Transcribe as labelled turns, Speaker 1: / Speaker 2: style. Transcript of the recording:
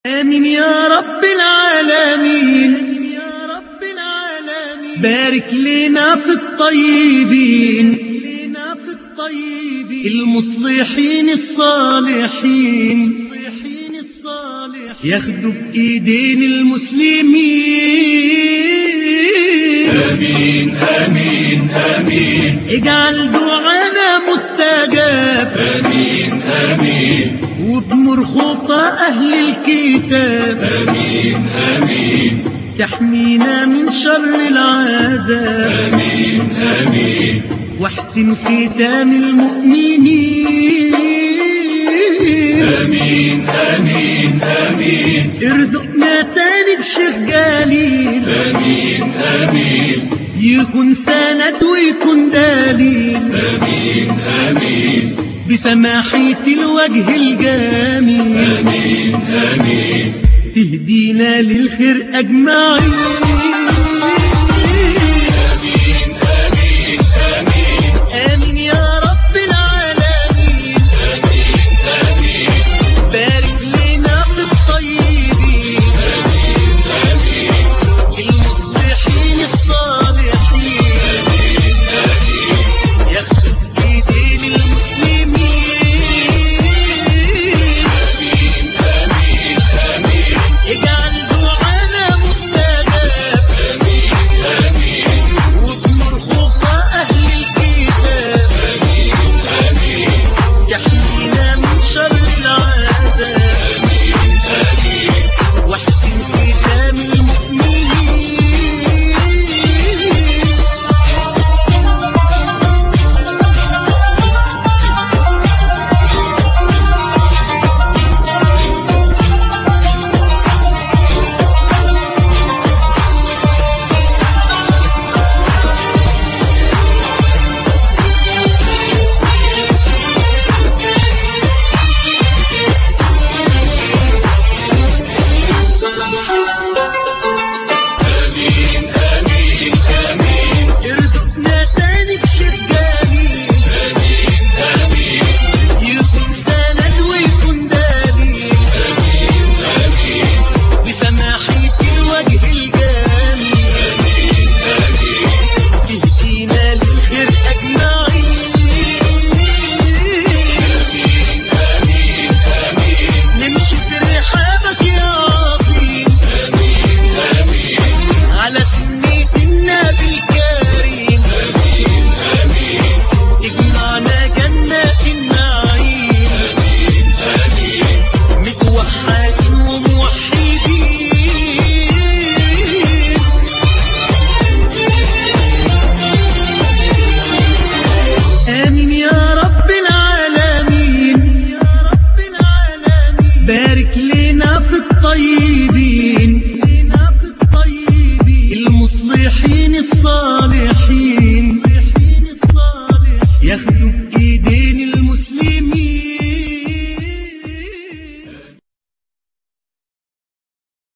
Speaker 1: آمين يا رب العالمين بارك لنا في الطيبين المصلحين الصالحين ياخدوا بإيدين المسلمين
Speaker 2: آمين آمين آمين
Speaker 1: اجعل دعانا مستجاب
Speaker 2: آمين آمين
Speaker 1: وبنور خطى أهل الكتاب
Speaker 2: آمين آمين
Speaker 1: تحمينا من شر العذاب
Speaker 2: آمين آمين
Speaker 1: واحسن ختام المؤمنين
Speaker 2: آمين آمين آمين
Speaker 1: ارزقنا تاني بشيخ جليل
Speaker 2: آمين آمين
Speaker 1: يكون سند ويكون دليل
Speaker 2: آمين آمين
Speaker 1: بسماحة الوجه الجميل
Speaker 2: آمين آمين
Speaker 1: تهدينا للخير أجمعين
Speaker 2: آمين آمين آمين
Speaker 1: آمين يا رب العالمين
Speaker 2: آمين آمين
Speaker 1: بارك لنا في الطيبين
Speaker 2: آمين آمين
Speaker 1: المصلحين الصالحين ياخدوا بإيدين المسلمين
Speaker 2: آمين آمين آمين
Speaker 1: اجعل دعانا مستجاب
Speaker 2: آمين آمين
Speaker 1: وبنور خطى أهل الكتاب
Speaker 2: آمين آمين
Speaker 1: تحمينا من شر العذاب
Speaker 2: آمين آمين
Speaker 1: واحسن ختام المؤمنين
Speaker 2: آمين آمين آمين
Speaker 1: ارزقنا تاني بشيخ جميل
Speaker 2: آمين آمين
Speaker 1: يكون سند ويكون دليل
Speaker 2: آمين آمين
Speaker 1: بسماحة الوجه الجميل
Speaker 2: آمين آمين
Speaker 1: تهدينا للخير أجمعين
Speaker 2: آمين آمين آمين
Speaker 1: نمشي في رحابك يا عظيم
Speaker 2: آمين آمين
Speaker 1: على سنة النبي الكريم
Speaker 2: آمين آمين
Speaker 1: تجمعنا جنات النعيم
Speaker 2: آمين آمين
Speaker 1: متوحدين وموحدين آمين يا رب العالمين بارك لنا في الطيبين